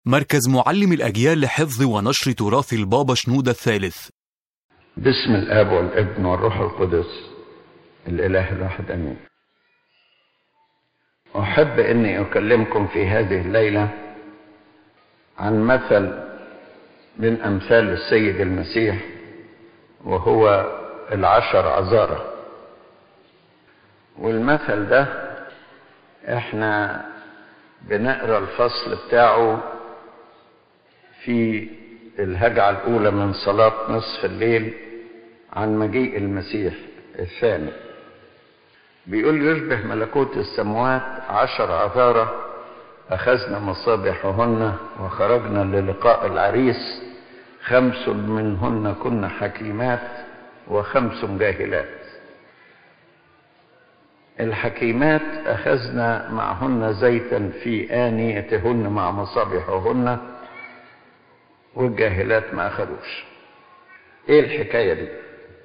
مركز معلم الأجيال لحفظ ونشر تراث البابا شنودة الثالث باسم الاب والابن والروح القدس الاله الواحد امين احب اني اكلمكم في هذه الليله عن مثل من امثال السيد المسيح وهو العشر عذاره والمثل ده احنا بنقرا الفصل بتاعه في الهجعة الأولى من صلاة نصف الليل عن مجيء المسيح الثاني بيقول يشبه ملكوت السماوات عشر عذارة أخذنا مصابيحهن وخرجنا للقاء العريس خمس منهن كن حكيمات وخمس جاهلات الحكيمات أخذنا معهن زيتا في آنيتهن مع مصابيحهن والجاهلات ما أخذوش إيه الحكاية دي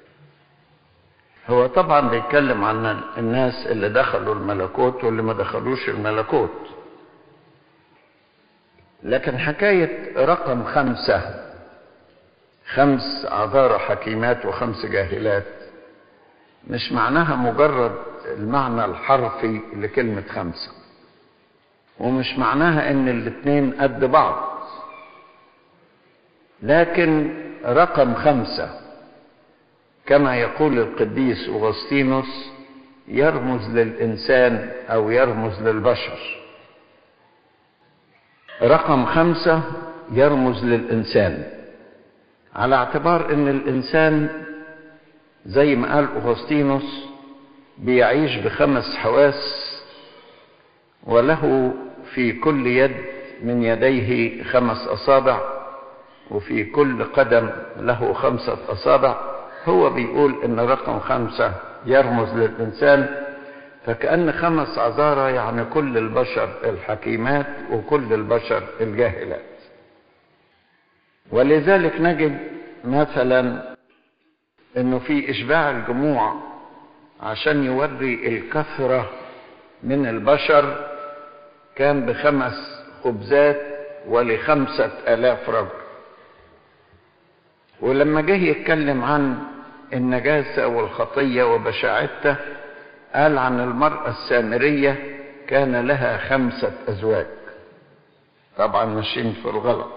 هو طبعا بيتكلم عن الناس اللي دخلوا الملكوت واللي ما دخلوش الملكوت لكن حكاية رقم خمسة خمس عذارى حكيمات وخمس جاهلات مش معناها مجرد المعنى الحرفي لكلمة خمسة ومش معناها ان الاتنين قد بعض لكن رقم خمسة كما يقول القديس أغسطينوس يرمز للإنسان أو يرمز للبشر رقم خمسة يرمز للإنسان على اعتبار أن الإنسان زي ما قال أغسطينوس بيعيش بخمس حواس وله في كل يد من يديه خمس أصابع وفي كل قدم له خمسة أصابع هو بيقول إن رقم خمسة يرمز للإنسان فكأن خمس عذارى يعني كل البشر الحكيمات وكل البشر الجاهلات ولذلك نجد مثلا انه في اشباع الجموع عشان يوري الكثرة من البشر كان بخمس خبزات ولخمسة آلاف رجل ولما جه يتكلم عن النجاسة والخطية وبشاعتها قال عن المرأة السامرية كان لها خمسة أزواج طبعا ماشيين في الغلط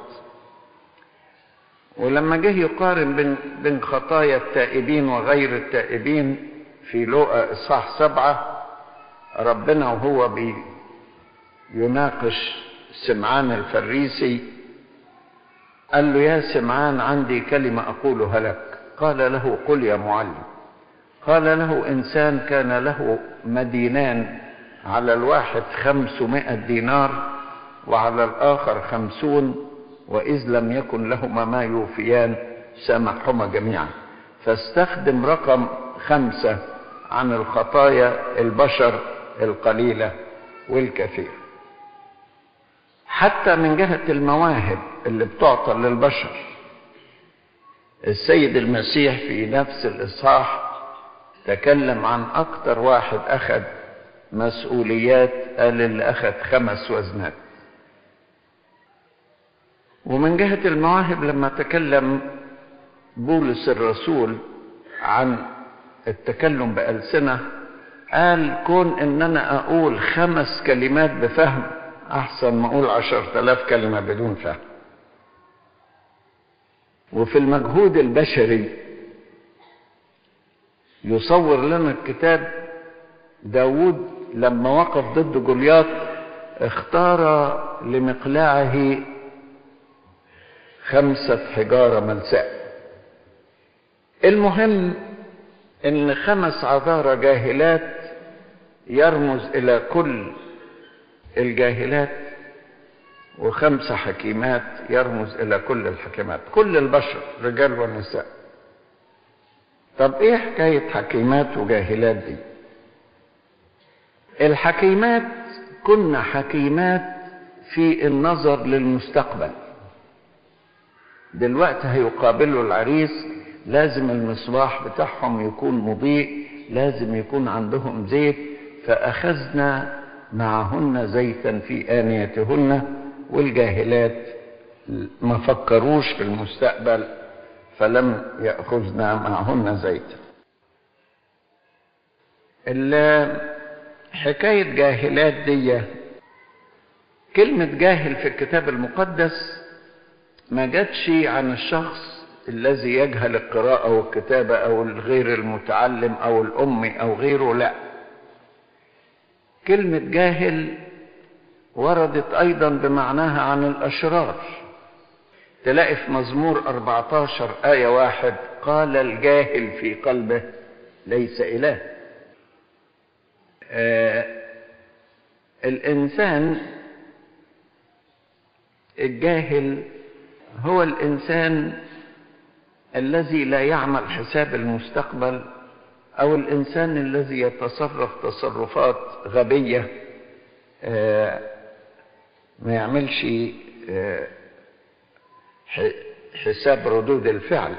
ولما جه يقارن بين بين خطايا التائبين وغير التائبين في لوقا اصحاح سبعه ربنا وهو بي يناقش سمعان الفريسي قال له يا سمعان عندي كلمة أقولها لك قال له قل يا معلم قال له إنسان كان له مدينان على الواحد خمسمائة دينار وعلى الآخر خمسون وإذ لم يكن لهما ما يوفيان سامحهما جميعا فاستخدم رقم خمسة عن الخطايا البشر القليلة والكثير حتى من جهة المواهب اللي بتعطى للبشر السيد المسيح في نفس الإصحاح تكلم عن أكتر واحد أخذ مسؤوليات قال اللي أخذ خمس وزنات ومن جهة المواهب لما تكلم بولس الرسول عن التكلم بألسنة قال كون ان انا اقول خمس كلمات بفهم احسن ما اقول عشر تلاف كلمة بدون فهم وفي المجهود البشري يصور لنا الكتاب داود لما وقف ضد جولياط اختار لمقلاعه خمسة حجارة ملساء المهم ان خمس عذارى جاهلات يرمز الى كل الجاهلات وخمسة حكيمات يرمز الى كل الحكيمات كل البشر رجال ونساء طب ايه حكاية حكيمات وجاهلات دي الحكيمات كنا حكيمات في النظر للمستقبل دلوقتي هيقابلوا العريس لازم المصباح بتاعهم يكون مضيء لازم يكون عندهم زيت فأخذنا معهن زيتا في آنيتهن والجاهلات ما فكروش في المستقبل فلم يأخذنا معهن زيتا حكاية جاهلات دي كلمة جاهل في الكتاب المقدس ما جاتش عن الشخص الذي يجهل القراءة والكتابة أو الغير المتعلم أو الأمي أو غيره لا كلمة جاهل وردت أيضا بمعناها عن الأشرار تلاقي في مزمور 14 آية واحد قال الجاهل في قلبه ليس إله آه الإنسان الجاهل هو الإنسان الذي لا يعمل حساب المستقبل أو الإنسان الذي يتصرف تصرفات غبية آه ما يعملش آه حساب ردود الفعل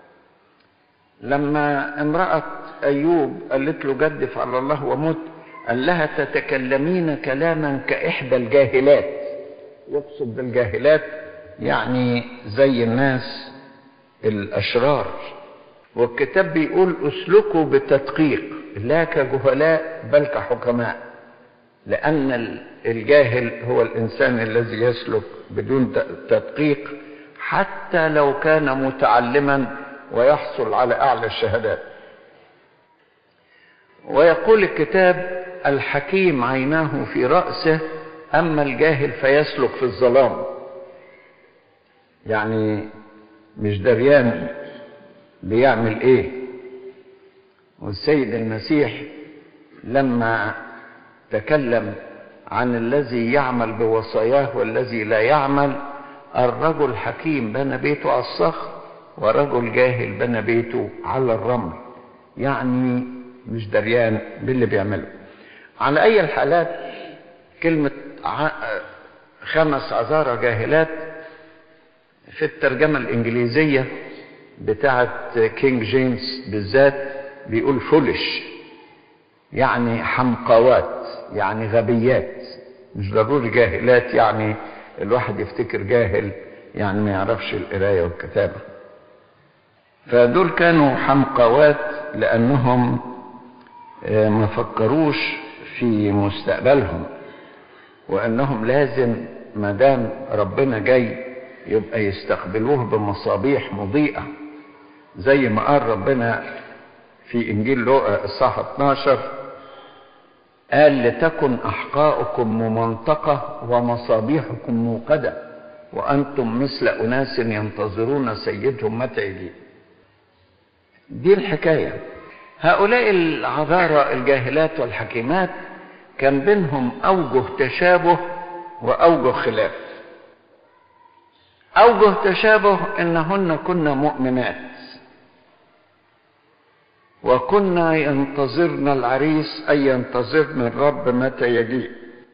لما امرأة أيوب قالت له جدف على الله ومت قال لها تتكلمين كلاما كإحدى الجاهلات يقصد بالجاهلات يعني زي الناس الأشرار والكتاب بيقول اسلكوا بالتدقيق لا كجهلاء بل كحكماء لأن الجاهل هو الإنسان الذي يسلك بدون تدقيق حتى لو كان متعلما ويحصل على أعلى الشهادات ويقول الكتاب الحكيم عيناه في رأسه أما الجاهل فيسلك في الظلام يعني مش دريان بيعمل ايه والسيد المسيح لما تكلم عن الذي يعمل بوصاياه والذي لا يعمل الرجل حكيم بنى بيته على الصخر ورجل جاهل بنى بيته على الرمل يعني مش دريان باللي بيعمله على اي الحالات كلمة خمس عذارى جاهلات في الترجمة الإنجليزية بتاعة كينج جيمس بالذات بيقول فولش يعني حمقوات يعني غبيات مش ضروري جاهلات يعني الواحد يفتكر جاهل يعني ما يعرفش القراية والكتابة فدول كانوا حمقوات لأنهم ما فكروش في مستقبلهم وأنهم لازم ما دام ربنا جاي يبقى يستقبلوه بمصابيح مضيئة زي ما قال ربنا في إنجيل لوقا الصح 12 قال لتكن أحقاؤكم ممنطقة ومصابيحكم موقدة وأنتم مثل أناس ينتظرون سيدهم متى يجي دي الحكاية هؤلاء العذارى الجاهلات والحكيمات كان بينهم أوجه تشابه وأوجه خلاف أوجه تشابه إنهن كن مؤمنات وكنا ينتظرن العريس أي ينتظرن الرب متى يجيء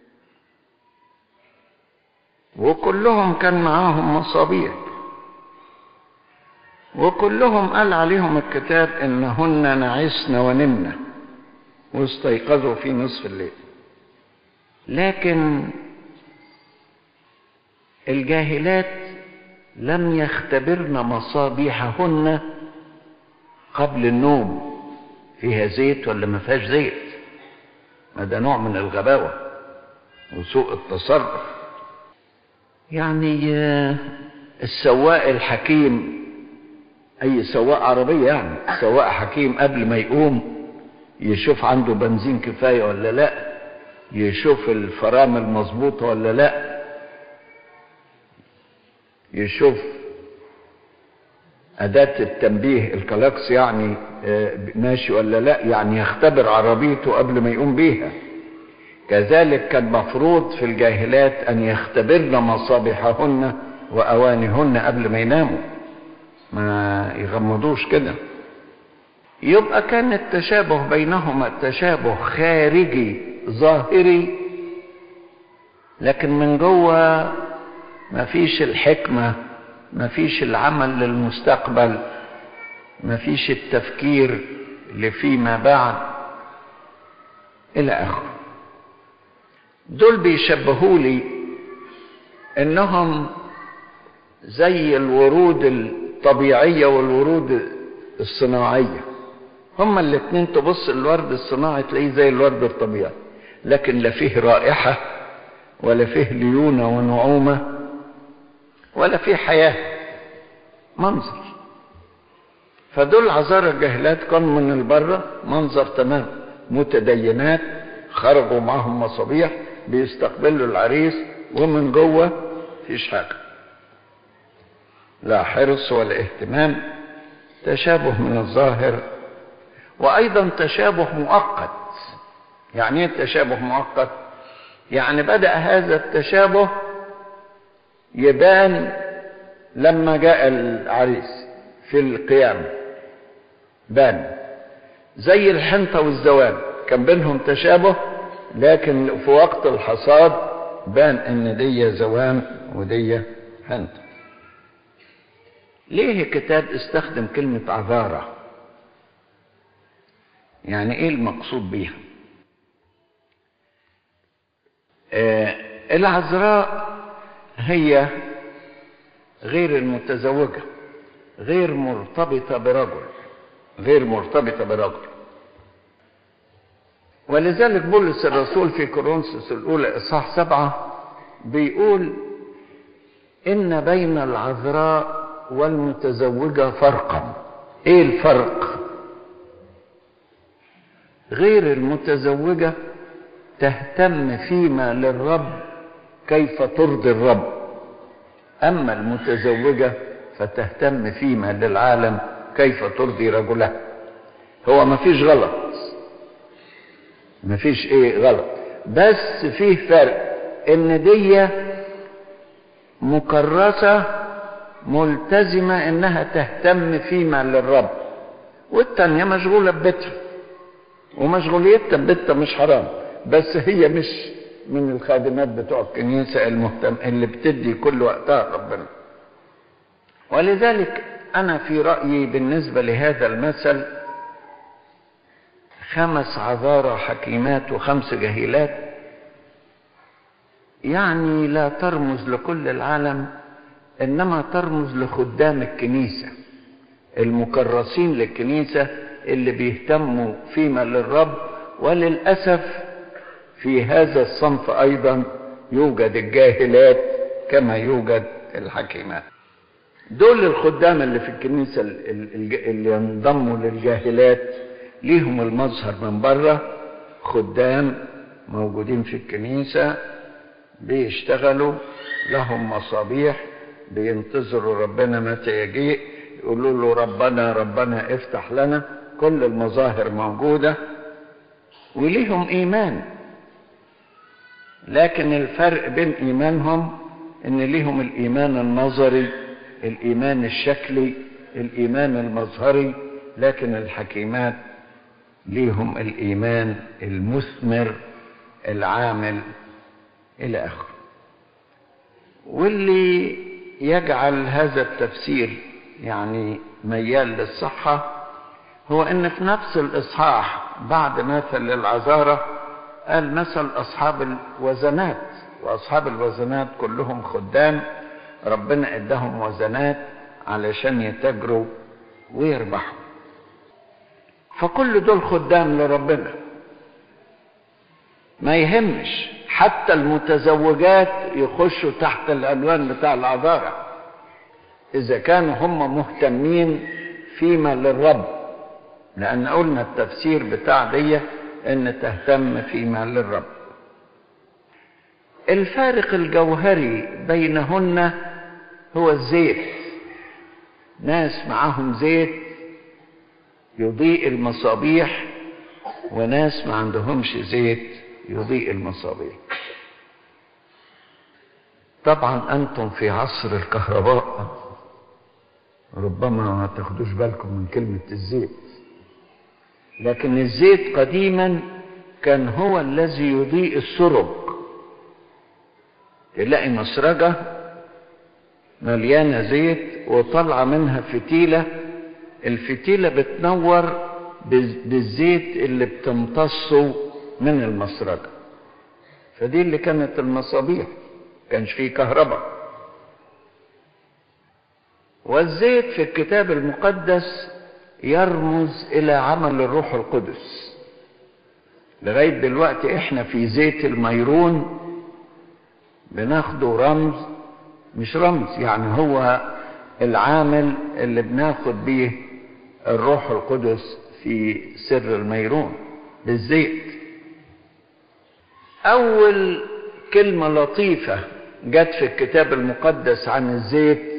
وكلهم كان معاهم مصابيح وكلهم قال عليهم الكتاب إنهن نعسن ونمنا واستيقظوا في نصف الليل لكن الجاهلات لم يختبرن مصابيحهن قبل النوم فيها زيت ولا ما فيهاش زيت ما ده نوع من الغباوة وسوء التصرف يعني السواق الحكيم اي سواق عربية يعني سواق حكيم قبل ما يقوم يشوف عنده بنزين كفاية ولا لا يشوف الفرامل مظبوطة ولا لا يشوف أداة التنبيه الكلاكس يعني ماشي ولا لا يعني يختبر عربيته قبل ما يقوم بيها كذلك كان مفروض في الجاهلات أن يختبرن مصابيحهن وأوانهن قبل ما يناموا ما يغمضوش كده يبقى كان التشابه بينهما تشابه خارجي ظاهري لكن من جوه ما فيش الحكمة ما فيش العمل للمستقبل ما فيش التفكير لفيما بعد إلى آخره دول بيشبهوا لي انهم زي الورود الطبيعية والورود الصناعية هما الاتنين تبص الورد الصناعي تلاقيه زي الورد الطبيعي لكن لا فيه رائحة ولا فيه ليونة ونعومة ولا فيه حياة منظر فدول عذارى الجاهلات كانوا من البره منظر تمام متدينات خرجوا معهم مصابيح بيستقبلوا العريس ومن جوه فيش حاجه لا حرص ولا اهتمام تشابه من الظاهر وايضا تشابه مؤقت يعني ايه التشابه مؤقت يعني بدا هذا التشابه يبان لما جاء العريس في القيامه بان زي الحنطه والزواج كان بينهم تشابه لكن في وقت الحصاد بان ان دي زوان ودي حنطه ليه الكتاب استخدم كلمة عذارة يعني ايه المقصود بيها آه العذراء هي غير المتزوجة غير مرتبطة برجل غير مرتبطة برجل ولذلك بولس الرسول في كورنثوس الأولى إصحاح سبعة بيقول إن بين العذراء والمتزوجة فرقا ايه الفرق غير المتزوجة تهتم فيما للرب كيف ترضي الرب اما المتزوجة فتهتم فيما للعالم كيف ترضي رجلها هو ما فيش غلط ما فيش ايه غلط بس فيه فرق ان دي مكرسه ملتزمة انها تهتم فيما للرب والتانية مشغولة ببيتها ومشغوليتها ببيتها مش حرام بس هي مش من الخادمات بتوع الكنيسة المهتم اللي بتدي كل وقتها ربنا ولذلك أنا في رأيي بالنسبة لهذا المثل خمس عذارى حكيمات وخمس جهيلات يعني لا ترمز لكل العالم انما ترمز لخدام الكنيسه المكرسين للكنيسه اللي بيهتموا فيما للرب وللاسف في هذا الصنف ايضا يوجد الجاهلات كما يوجد الحكيمات دول الخدام اللي في الكنيسه اللي ينضموا للجاهلات ليهم المظهر من بره خدام موجودين في الكنيسه بيشتغلوا لهم مصابيح بينتظروا ربنا متى يجيء يقولوا له ربنا ربنا افتح لنا كل المظاهر موجودة وليهم إيمان لكن الفرق بين إيمانهم إن ليهم الإيمان النظري الإيمان الشكلي الإيمان المظهري لكن الحكيمات ليهم الإيمان المثمر العامل إلى آخره واللي يجعل هذا التفسير يعني ميال للصحة هو ان في نفس الاصحاح بعد مثل العذارة قال مثل اصحاب الوزنات واصحاب الوزنات كلهم خدام ربنا اداهم وزنات علشان يتاجروا ويربحوا فكل دول خدام لربنا ما يهمش حتى المتزوجات يخشوا تحت العنوان بتاع العذارة إذا كانوا هم مهتمين فيما للرب لأن قلنا التفسير بتاع دي إن تهتم فيما للرب الفارق الجوهري بينهن هو الزيت ناس معاهم زيت يضيء المصابيح وناس ما عندهمش زيت يضيء المصابيح طبعا انتم في عصر الكهرباء ربما ما تاخدوش بالكم من كلمة الزيت لكن الزيت قديما كان هو الذي يضيء السرب تلاقي مسرجة مليانة زيت وطالعة منها فتيلة الفتيلة بتنور بالزيت اللي بتمتصه من المسرجة فدي اللي كانت المصابيح كانش فيه كهرباء والزيت في الكتاب المقدس يرمز الى عمل الروح القدس لغايه دلوقتي احنا في زيت الميرون بناخده رمز مش رمز يعني هو العامل اللي بناخد بيه الروح القدس في سر الميرون بالزيت اول كلمه لطيفه جت في الكتاب المقدس عن الزيت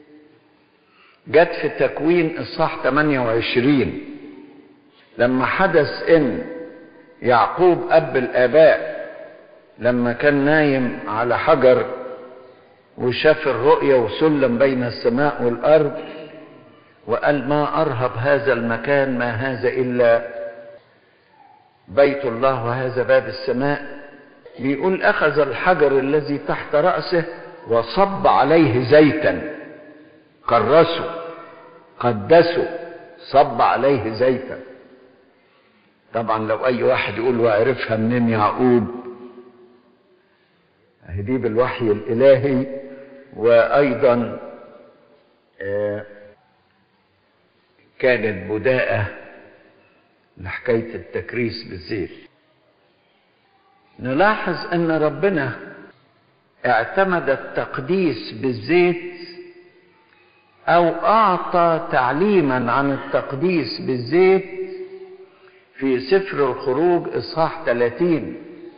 جت في تكوين اصحاح 28 لما حدث ان يعقوب اب الاباء لما كان نايم على حجر وشاف الرؤيا وسلم بين السماء والارض وقال ما ارهب هذا المكان ما هذا الا بيت الله وهذا باب السماء بيقول اخذ الحجر الذي تحت راسه وصب عليه زيتا كرسه قدسه صب عليه زيتا طبعا لو اي واحد يقول وعرفها منين يعقوب دي بالوحي الالهي وايضا آه كانت بداءة لحكاية التكريس بالزيت نلاحظ ان ربنا اعتمد التقديس بالزيت او اعطى تعليما عن التقديس بالزيت في سفر الخروج اصحاح 30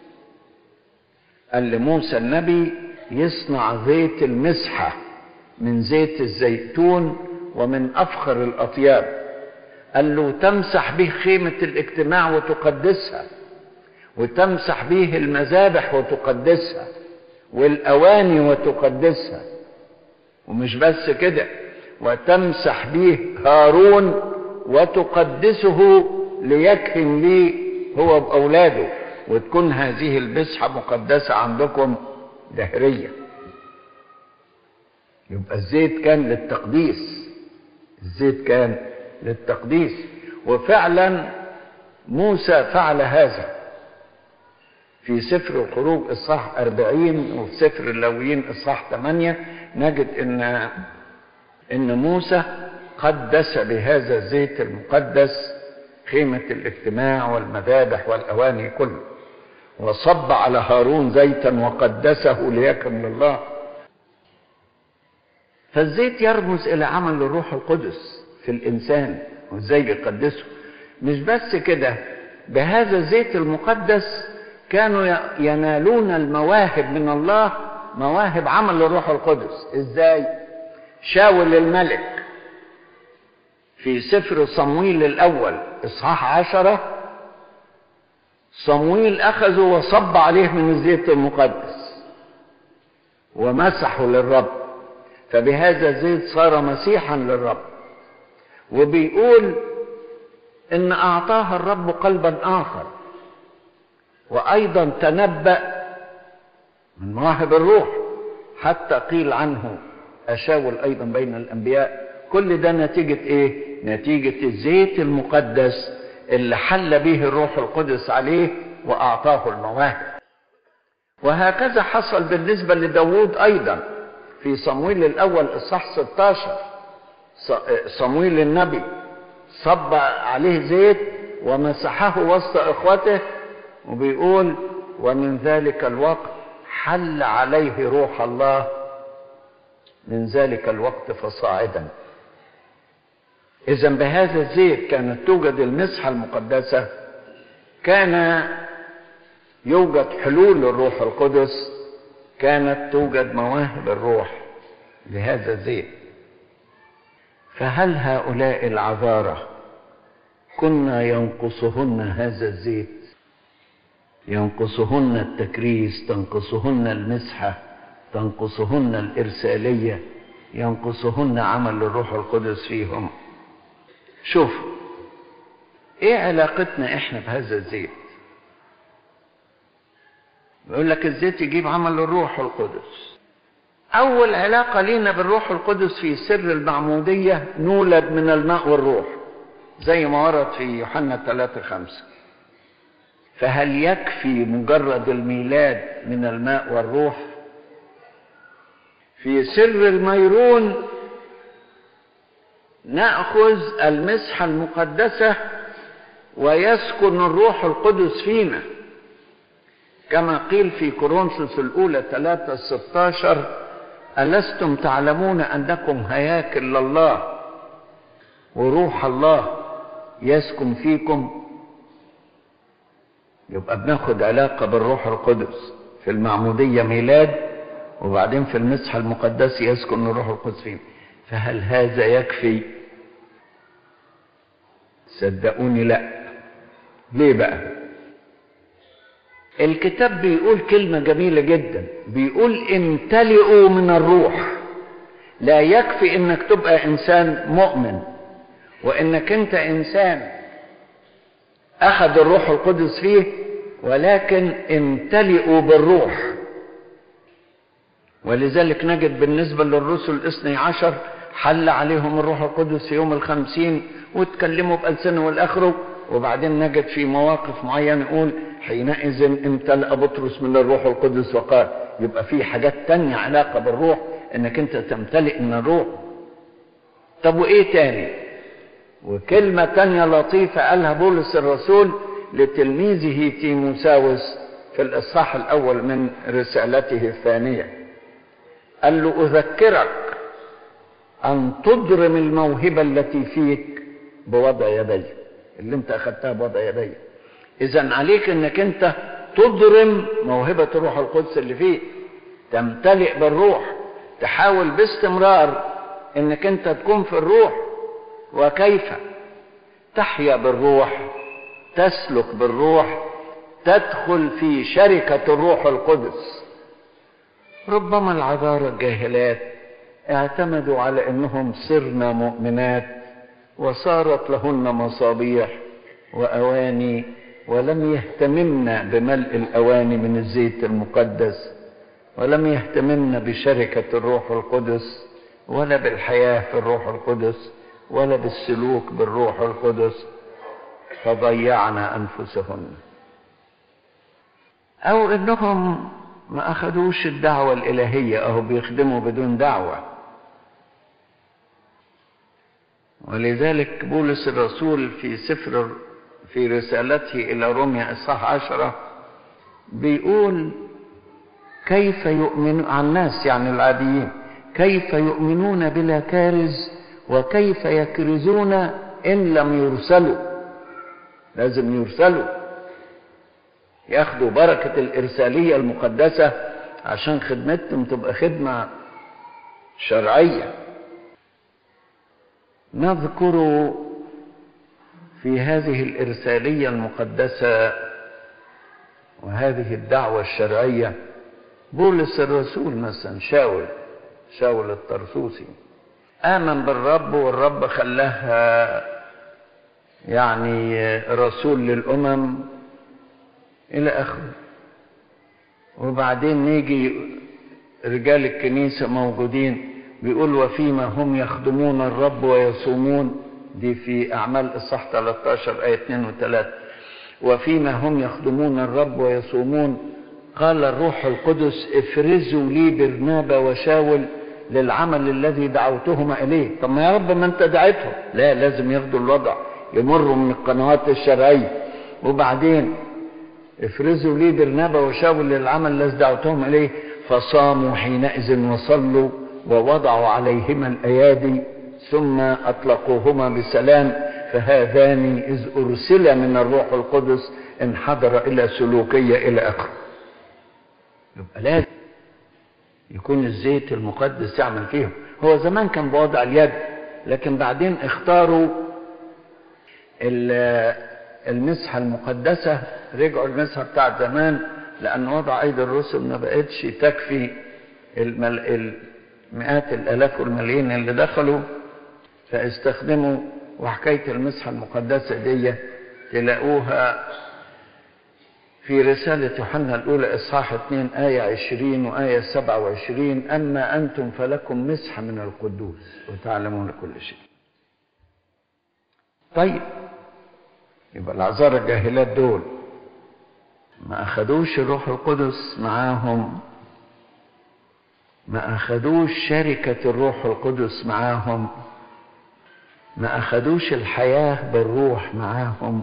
قال لموسى النبي يصنع زيت المسحة من زيت الزيتون ومن افخر الاطياب قال له تمسح به خيمة الاجتماع وتقدسها وتمسح به المذابح وتقدسها والاواني وتقدسها ومش بس كده وتمسح به هارون وتقدسه ليكهن لي هو باولاده وتكون هذه المسحه مقدسه عندكم دهريه يبقى الزيت كان للتقديس الزيت كان للتقديس وفعلا موسى فعل هذا في سفر الخروج اصحاح 40 وفي سفر اللاويين اصحاح 8 نجد ان ان موسى قدس بهذا الزيت المقدس خيمة الاجتماع والمذابح والأواني كله وصب على هارون زيتا وقدسه ليكن لله فالزيت يرمز إلى عمل الروح القدس في الإنسان وإزاي بيقدسه مش بس كده بهذا الزيت المقدس كانوا ينالون المواهب من الله مواهب عمل الروح القدس ازاي شاول الملك في سفر صمويل الأول إصحاح عشرة صمويل أخذه وصب عليه من الزيت المقدس ومسحه للرب فبهذا الزيت صار مسيحا للرب وبيقول إن أعطاها الرب قلبا آخر وأيضا تنبأ من مواهب الروح حتى قيل عنه أشاول أيضا بين الأنبياء كل ده نتيجة إيه؟ نتيجة الزيت المقدس اللي حل به الروح القدس عليه وأعطاه المواهب وهكذا حصل بالنسبة لداود أيضا في صمويل الأول إصحاح 16 صمويل النبي صب عليه زيت ومسحه وسط إخوته وبيقول ومن ذلك الوقت حل عليه روح الله من ذلك الوقت فصاعدا إذا بهذا الزيت كانت توجد المسحة المقدسة كان يوجد حلول الروح القدس كانت توجد مواهب الروح بهذا الزيت فهل هؤلاء العذارة كنا ينقصهن هذا الزيت ينقصهن التكريس تنقصهن المسحة تنقصهن الإرسالية ينقصهن عمل الروح القدس فيهم شوف ايه علاقتنا احنا بهذا الزيت بيقول لك الزيت يجيب عمل الروح القدس اول علاقة لينا بالروح القدس في سر المعمودية نولد من الماء والروح زي ما ورد في يوحنا 3 5 فهل يكفي مجرد الميلاد من الماء والروح في سر الميرون ناخذ المسحه المقدسه ويسكن الروح القدس فينا كما قيل في كورنثوس الاولى 3 16 الستم تعلمون انكم هياكل لله وروح الله يسكن فيكم يبقى بناخد علاقه بالروح القدس في المعموديه ميلاد وبعدين في المسحه المقدسه يسكن الروح القدس فينا فهل هذا يكفي صدقوني لا ليه بقى الكتاب بيقول كلمة جميلة جدا بيقول امتلئوا من الروح لا يكفي انك تبقى انسان مؤمن وانك انت انسان اخذ الروح القدس فيه ولكن امتلئوا بالروح ولذلك نجد بالنسبة للرسل الاثني عشر حل عليهم الروح القدس في يوم الخمسين واتكلموا بألسنة والآخره وبعدين نجد في مواقف معينة يقول حينئذ امتلأ بطرس من الروح القدس وقال يبقى في حاجات تانية علاقة بالروح انك انت تمتلئ من الروح طب وايه تاني وكلمة تانية لطيفة قالها بولس الرسول لتلميذه تيموساوس في الإصحاح الأول من رسالته الثانية قال له أذكرك أن تضرم الموهبة التي فيك بوضع يدي اللي أنت أخذتها بوضع يدي إذا عليك أنك أنت تضرم موهبة الروح القدس اللي فيك تمتلئ بالروح تحاول باستمرار أنك أنت تكون في الروح وكيف تحيا بالروح تسلك بالروح تدخل في شركة الروح القدس ربما العذارى الجاهلات اعتمدوا على انهم صرنا مؤمنات وصارت لهن مصابيح واواني ولم يهتممن بملء الاواني من الزيت المقدس ولم يهتممن بشركة الروح القدس ولا بالحياة في الروح القدس ولا بالسلوك بالروح القدس فضيعنا انفسهن او انهم ما اخذوش الدعوه الالهيه اهو بيخدموا بدون دعوه ولذلك بولس الرسول في سفر في رسالته الى روميا اصحاح عشرة بيقول كيف يؤمن عن الناس يعني العاديين كيف يؤمنون بلا كارز وكيف يكرزون ان لم يرسلوا لازم يرسلوا ياخدوا بركة الإرسالية المقدسة عشان خدمتهم تبقى خدمة شرعية نذكر في هذه الإرسالية المقدسة وهذه الدعوة الشرعية بولس الرسول مثلا شاول شاول الطرسوسي آمن بالرب والرب خلاها يعني رسول للأمم إلى آخره وبعدين نيجي رجال الكنيسة موجودين بيقول وفيما هم يخدمون الرب ويصومون دي في أعمال إصحاح 13 آية 2 و 3 وفيما هم يخدمون الرب ويصومون قال الروح القدس افرزوا لي برنابا وشاول للعمل الذي دعوتهما إليه طب ما يا رب ما أنت دعيتهم لا لازم ياخدوا الوضع يمروا من القنوات الشرعية وبعدين افرزوا لي برنابا وشاول للعمل الذي دعوتهم اليه فصاموا حينئذ وصلوا ووضعوا عليهما الايادي ثم اطلقوهما بسلام فهذان اذ ارسل من الروح القدس انحدر الى سلوكيه الى اخره يبقى لازم يكون الزيت المقدس يعمل فيهم هو زمان كان بوضع اليد لكن بعدين اختاروا المسحة المقدسة رجعوا المسحة بتاعت زمان لأن وضع أيدي الرسل ما بقتش تكفي المل... مئات الآلاف والملايين اللي دخلوا فاستخدموا وحكاية المسحة المقدسة دي تلاقوها في رسالة يوحنا الأولى إصحاح 2 آية 20 وآية 27 أما أنتم فلكم مسحة من القدوس وتعلمون كل شيء طيب يبقى العذارى الجاهلات دول ما أخدوش الروح القدس معاهم ما أخدوش شركة الروح القدس معاهم ما أخدوش الحياة بالروح معاهم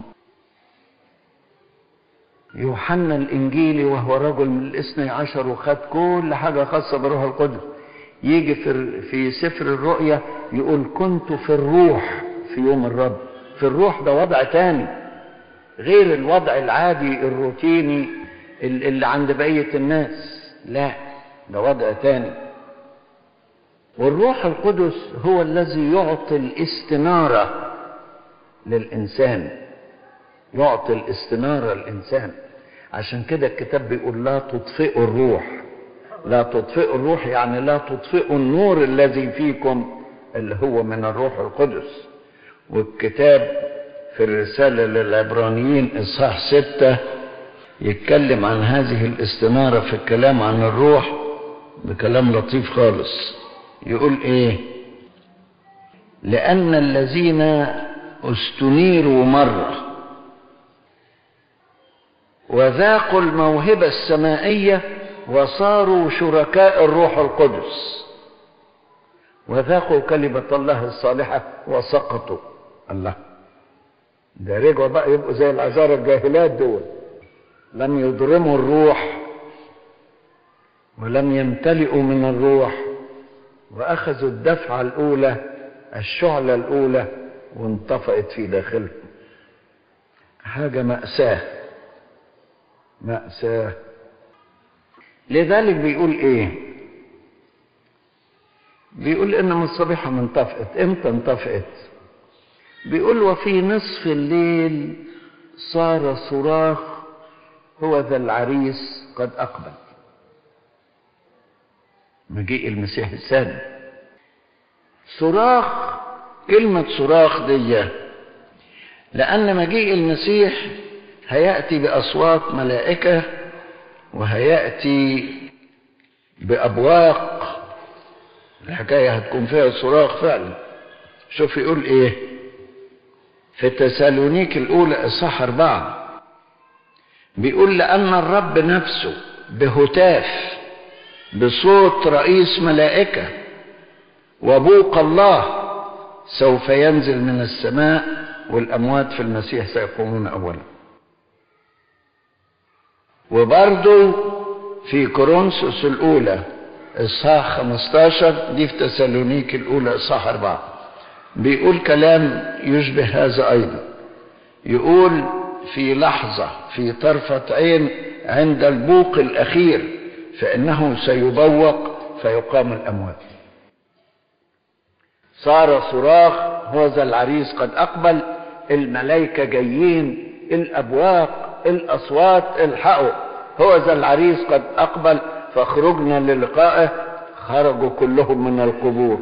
يوحنا الإنجيلي وهو رجل من الاثني عشر وخد كل حاجة خاصة بالروح القدس يجي في في سفر الرؤيا يقول كنت في الروح في يوم الرب في الروح ده وضع تاني غير الوضع العادي الروتيني اللي عند بقية الناس لا ده وضع تاني والروح القدس هو الذي يعطي الاستنارة للإنسان يعطي الاستنارة للإنسان عشان كده الكتاب بيقول لا تطفئوا الروح لا تطفئوا الروح يعني لا تطفئوا النور الذي فيكم اللي هو من الروح القدس والكتاب في الرسالة للعبرانيين إصحاح ستة يتكلم عن هذه الاستنارة في الكلام عن الروح بكلام لطيف خالص يقول ايه لأن الذين استنيروا مرة وذاقوا الموهبة السمائية وصاروا شركاء الروح القدس وذاقوا كلمة الله الصالحة وسقطوا الله ده رجعوا بقى يبقوا زي العذارى الجاهلات دول لم يضرموا الروح ولم يمتلئوا من الروح واخذوا الدفعه الاولى الشعله الاولى وانطفأت في داخلهم حاجه ماساه ماساه لذلك بيقول ايه بيقول ان مصابيحهم انطفأت امتى انطفأت بيقول وفي نصف الليل صار صراخ هو ذا العريس قد أقبل مجيء المسيح الثاني صراخ كلمة صراخ دي لأن مجيء المسيح هيأتي بأصوات ملائكة وهيأتي بأبواق الحكاية هتكون فيها صراخ فعلا شوف يقول ايه في تسالونيك الأولى إصحاح أربعة بيقول لأن الرب نفسه بهتاف بصوت رئيس ملائكة وبوق الله سوف ينزل من السماء والأموات في المسيح سيقومون أولا وبرضو في كورنثوس الأولى إصحاح 15 دي في تسالونيك الأولى إصحاح 4 بيقول كلام يشبه هذا أيضا يقول في لحظة في طرفة عين عند البوق الأخير فإنه سيبوق فيقام الأموات صار صراخ هذا العريس قد أقبل الملائكة جايين الأبواق الأصوات الحقوا هذا العريس قد أقبل فخرجنا للقائه خرجوا كلهم من القبور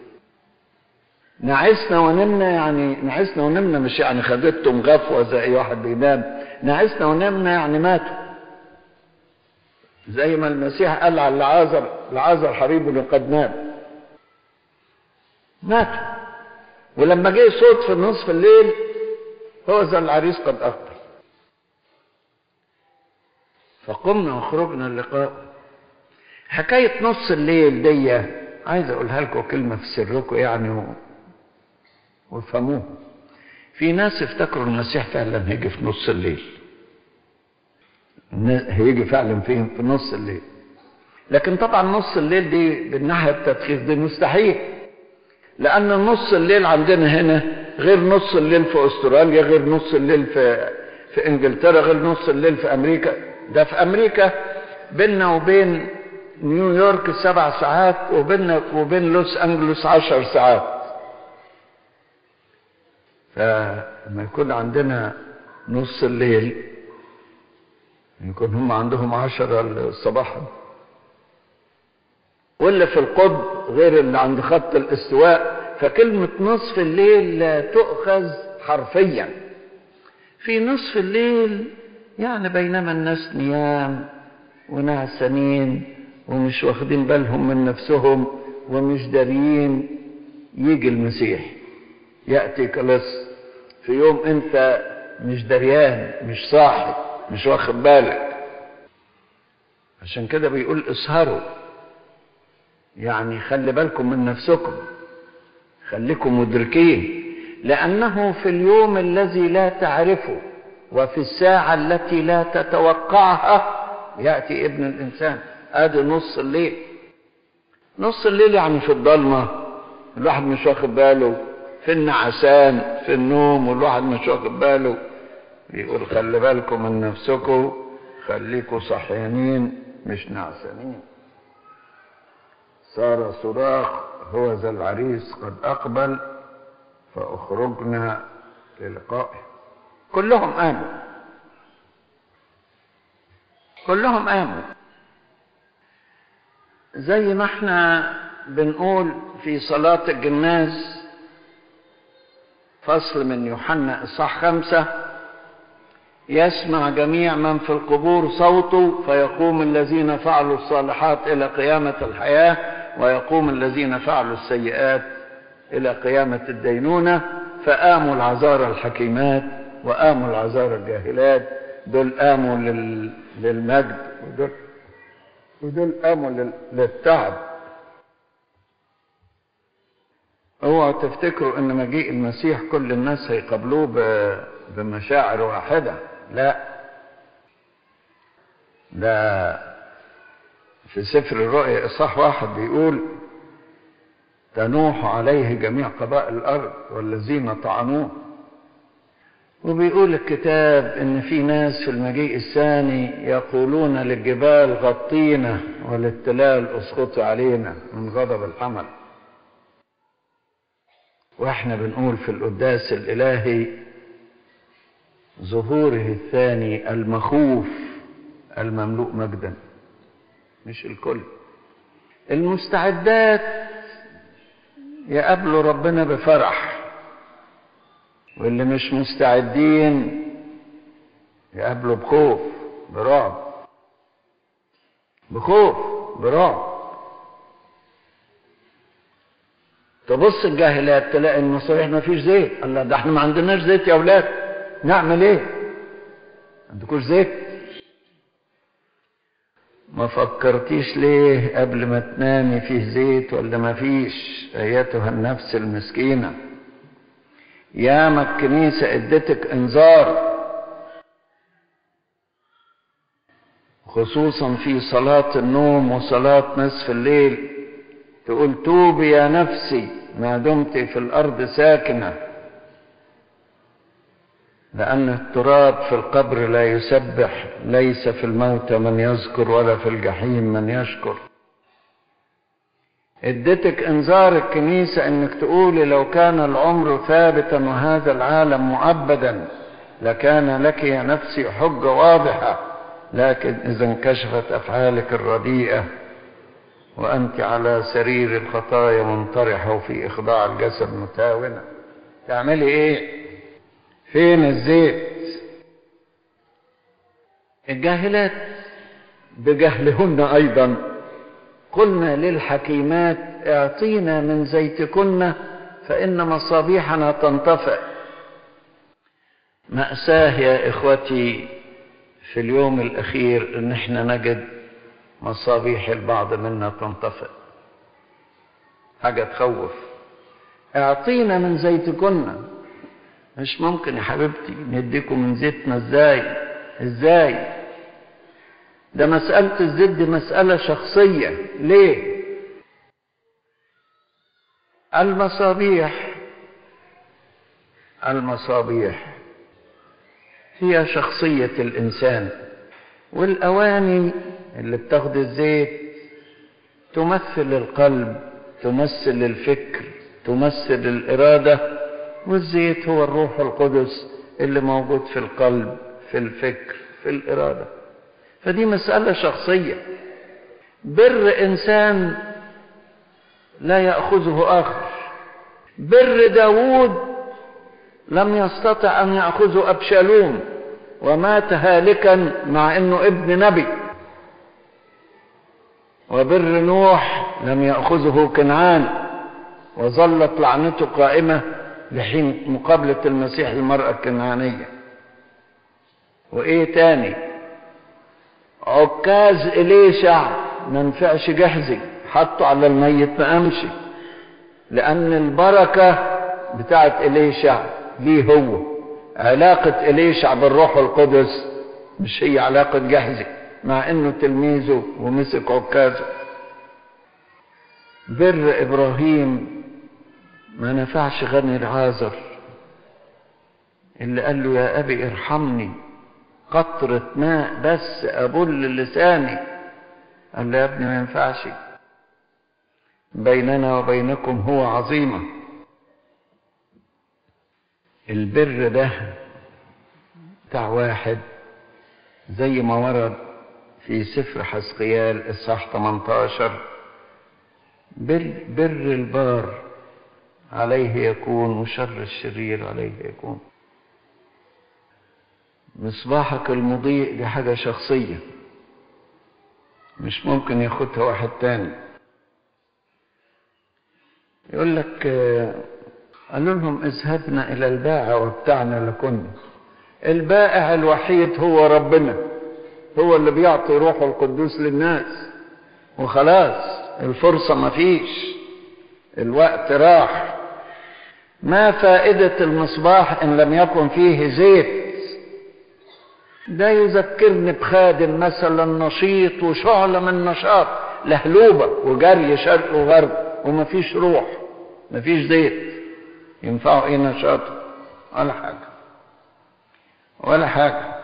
نعسنا ونمنا يعني نعسنا ونمنا مش يعني خدتهم غفوة زي أي واحد بينام نعسنا ونمنا يعني ماتوا زي ما المسيح قال على العازر العازر حبيبنا قد نام ماتوا ولما جه صوت في نصف الليل هو ذا العريس قد أقبل فقمنا وخرجنا اللقاء حكاية نص الليل دي عايز أقولها لكم كلمة في سركم يعني و... وافهموها في ناس افتكروا المسيح فعلا هيجي في نص الليل هيجي فعلا في في نص الليل لكن طبعا نص الليل دي بالناحيه التدخيص دي مستحيل لان نص الليل عندنا هنا غير نص الليل في استراليا غير نص الليل في في انجلترا غير نص الليل في امريكا ده في امريكا بيننا وبين نيويورك سبع ساعات وبيننا وبين لوس انجلوس عشر ساعات فلما يكون عندنا نص الليل يكون هم عندهم عشرة صباحا واللي في القطب غير اللي عند خط الاستواء فكلمة نصف الليل لا تؤخذ حرفيا في نصف الليل يعني بينما الناس نيام ونعسانين ومش واخدين بالهم من نفسهم ومش داريين يجي المسيح يأتي كلص في يوم انت مش دريان مش صاحي مش واخد بالك عشان كده بيقول اسهروا يعني خلي بالكم من نفسكم خليكم مدركين لأنه في اليوم الذي لا تعرفه وفي الساعة التي لا تتوقعها يأتي ابن الإنسان ادي نص الليل نص الليل يعني في الضلمة الواحد مش واخد باله في النعسان في النوم والواحد مش واخد باله بيقول خلي بالكم من نفسكم خليكم صحيانين مش نعسانين صار صراخ هو ذا العريس قد أقبل فأخرجنا للقائه كلهم آمنوا كلهم آمنوا زي ما احنا بنقول في صلاة الجناز فصل من يوحنا إصحاح خمسة يسمع جميع من في القبور صوته فيقوم الذين فعلوا الصالحات إلى قيامة الحياة ويقوم الذين فعلوا السيئات إلى قيامة الدينونة فآموا العذارى الحكيمات وآموا العذارى الجاهلات دول قاموا لل... للمجد ودول ودول قاموا لل... للتعب اوعوا تفتكروا ان مجيء المسيح كل الناس هيقابلوه ب... بمشاعر واحده لا ده في سفر الرؤيا اصحاح واحد بيقول تنوح عليه جميع قبائل الارض والذين طعنوه وبيقول الكتاب ان في ناس في المجيء الثاني يقولون للجبال غطينا وللتلال اسقطي علينا من غضب الحمل واحنا بنقول في القداس الالهي ظهوره الثاني المخوف المملوء مجدا مش الكل المستعدات يقابلوا ربنا بفرح واللي مش مستعدين يقابلوا بخوف برعب بخوف برعب تبص الجاهلات تلاقي ان صحيح ما فيش زيت الله ده احنا ما عندناش زيت يا اولاد نعمل ايه ما عندكوش زيت ما فكرتيش ليه قبل ما تنامي فيه زيت ولا ما فيش ايتها النفس المسكينه ياما الكنيسه ادتك انذار خصوصا في صلاه النوم وصلاه نصف الليل تقول توبي يا نفسي ما دمت في الارض ساكنه لان التراب في القبر لا يسبح ليس في الموت من يذكر ولا في الجحيم من يشكر اديتك انذار الكنيسه انك تقولي لو كان العمر ثابتا وهذا العالم مؤبدا لكان لك يا نفسي حجه واضحه لكن اذا انكشفت افعالك الرديئه وأنت على سرير الخطايا منطرحة وفي إخضاع الجسد متاونة تعملي إيه؟ فين الزيت؟ الجاهلات بجهلهن أيضا قلنا للحكيمات اعطينا من زيتكن فإن مصابيحنا تنطفئ مأساة يا إخوتي في اليوم الأخير إن إحنا نجد مصابيح البعض منا تنطفئ حاجة تخوف اعطينا من زيتكن مش ممكن يا حبيبتي نديكم من زيتنا ازاي ازاي ده مسألة الزيت دي مسألة شخصية ليه المصابيح المصابيح هي شخصية الإنسان والأواني اللي بتاخد الزيت تمثل القلب تمثل الفكر تمثل الإرادة والزيت هو الروح القدس اللي موجود في القلب في الفكر في الإرادة فدي مسألة شخصية بر إنسان لا يأخذه آخر بر داوود لم يستطع أن يأخذه أبشالوم ومات هالكا مع أنه ابن نبي وبر نوح لم يأخذه كنعان وظلت لعنته قائمة لحين مقابلة المسيح المرأة الكنعانية وإيه تاني عكاز إليشع ما نفعش جهزي حطه على الميت ما قامش لأن البركة بتاعت إليشع ليه هو علاقة إليشع بالروح القدس مش هي علاقة جهزي مع إنه تلميذه ومسك عكازه بر إبراهيم ما نفعش غني العازر اللي قال له يا أبي ارحمني قطرة ماء بس أبل لساني قال له يا ابني ما ينفعش بيننا وبينكم هو عظيمة البر ده بتاع واحد زي ما ورد في سفر حسقيال الصح 18 بر, بر البار عليه يكون وشر الشرير عليه يكون مصباحك المضيء دي حاجة شخصية مش ممكن ياخدها واحد تاني يقول لك قالوا لهم اذهبنا إلى البائع وابتعنا لكنا البائع الوحيد هو ربنا هو اللي بيعطي روحه القدوس للناس وخلاص الفرصة ما فيش الوقت راح ما فائدة المصباح إن لم يكن فيه زيت ده يذكرني بخادم مثلا نشيط وشعلة من نشاط لهلوبة وجري شرق وغرب ومفيش روح مفيش زيت ينفعه ايه نشاطه ولا حاجة ولا حاجة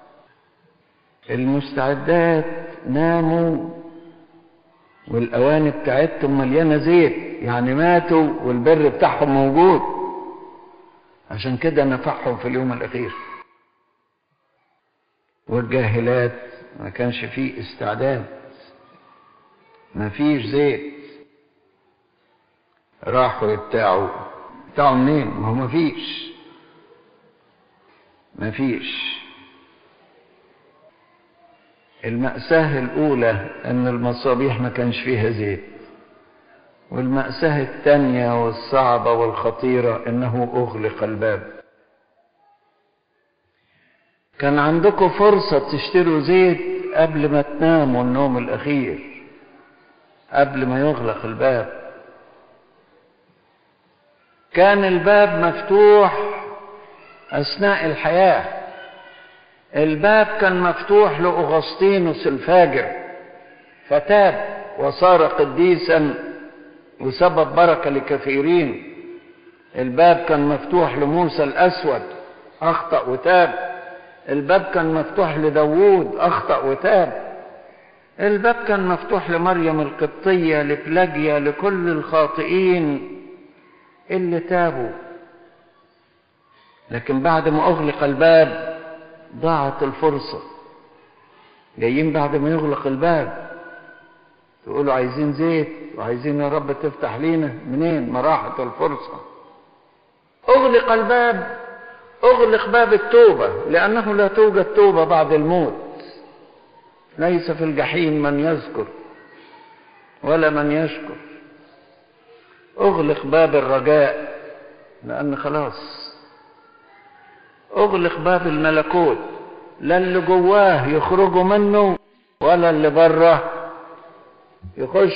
المستعدات ناموا والأواني بتاعتهم مليانة زيت يعني ماتوا والبر بتاعهم موجود عشان كده نفعهم في اليوم الأخير والجاهلات ما كانش فيه استعداد ما فيش زيت راحوا يبتاعوا بتاعوا منين ما هو ما فيش ما فيش المأساة الأولى أن المصابيح ما كانش فيها زيت والمأساة الثانية والصعبة والخطيرة أنه أغلق الباب كان عندكم فرصة تشتروا زيت قبل ما تناموا النوم الأخير قبل ما يغلق الباب كان الباب مفتوح أثناء الحياة الباب كان مفتوح لأغسطينوس الفاجر فتاب وصار قديسا وسبب بركة لكثيرين الباب كان مفتوح لموسى الأسود أخطأ وتاب الباب كان مفتوح لداوود أخطأ وتاب الباب كان مفتوح لمريم القبطية لبلاجيا لكل الخاطئين اللي تابوا لكن بعد ما أغلق الباب ضاعت الفرصة جايين بعد ما يغلق الباب تقولوا عايزين زيت وعايزين يا رب تفتح لينا منين ما راحت الفرصة أغلق الباب أغلق باب التوبة لأنه لا توجد توبة بعد الموت ليس في الجحيم من يذكر ولا من يشكر أغلق باب الرجاء لأن خلاص أغلق باب الملكوت لا اللي جواه يخرجوا منه ولا اللي بره يخش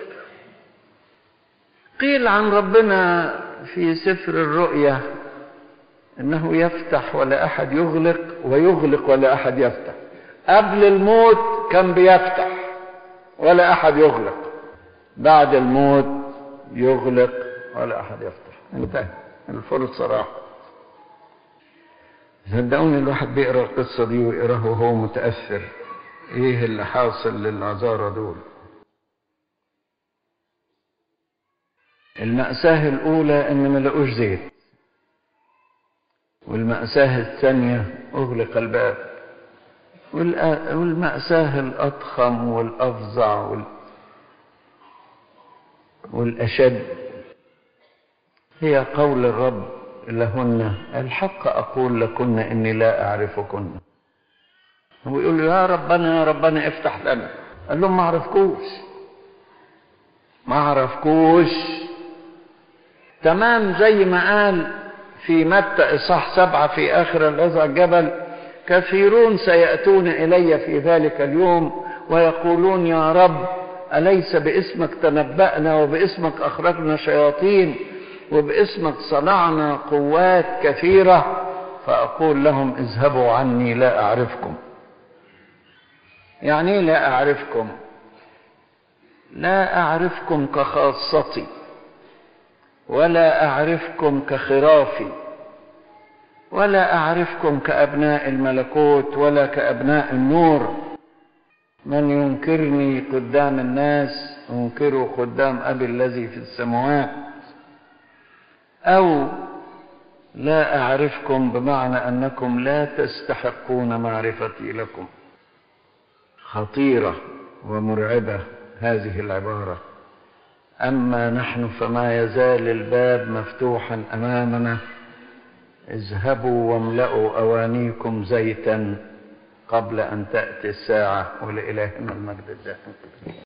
قيل عن ربنا في سفر الرؤيا انه يفتح ولا احد يغلق ويغلق ولا احد يفتح قبل الموت كان بيفتح ولا احد يغلق بعد الموت يغلق ولا احد يفتح انتهى الفرصه راحت صدقوني الواحد بيقرا القصه دي ويقراها وهو متاثر ايه اللي حاصل للعذارى دول المأساة الأولى إن ما لقوش زيت والمأساة الثانية أغلق الباب والمأساة الأضخم والأفظع وال... والأشد هي قول الرب لهن الحق أقول لكن إني لا أعرفكن هو يقول له يا ربنا يا ربنا افتح لنا قال لهم ما عرفكوش ما عرفكوش تمام زي ما قال في متى إصحاح سبعة في آخر العظة الجبل كثيرون سيأتون إلي في ذلك اليوم ويقولون يا رب أليس باسمك تنبأنا وباسمك أخرجنا شياطين وباسمك صنعنا قوات كثيرة فأقول لهم اذهبوا عني لا أعرفكم يعني لا أعرفكم لا أعرفكم كخاصتي ولا أعرفكم كخرافي ولا أعرفكم كأبناء الملكوت ولا كأبناء النور من ينكرني قدام الناس أنكره قدام أبي الذي في السماوات أو لا أعرفكم بمعنى أنكم لا تستحقون معرفتي لكم خطيرة ومرعبة هذه العبارة أما نحن فما يزال الباب مفتوحا أمامنا اذهبوا واملأوا أوانيكم زيتا قبل أن تأتي الساعة ولإلهنا المجد الدائم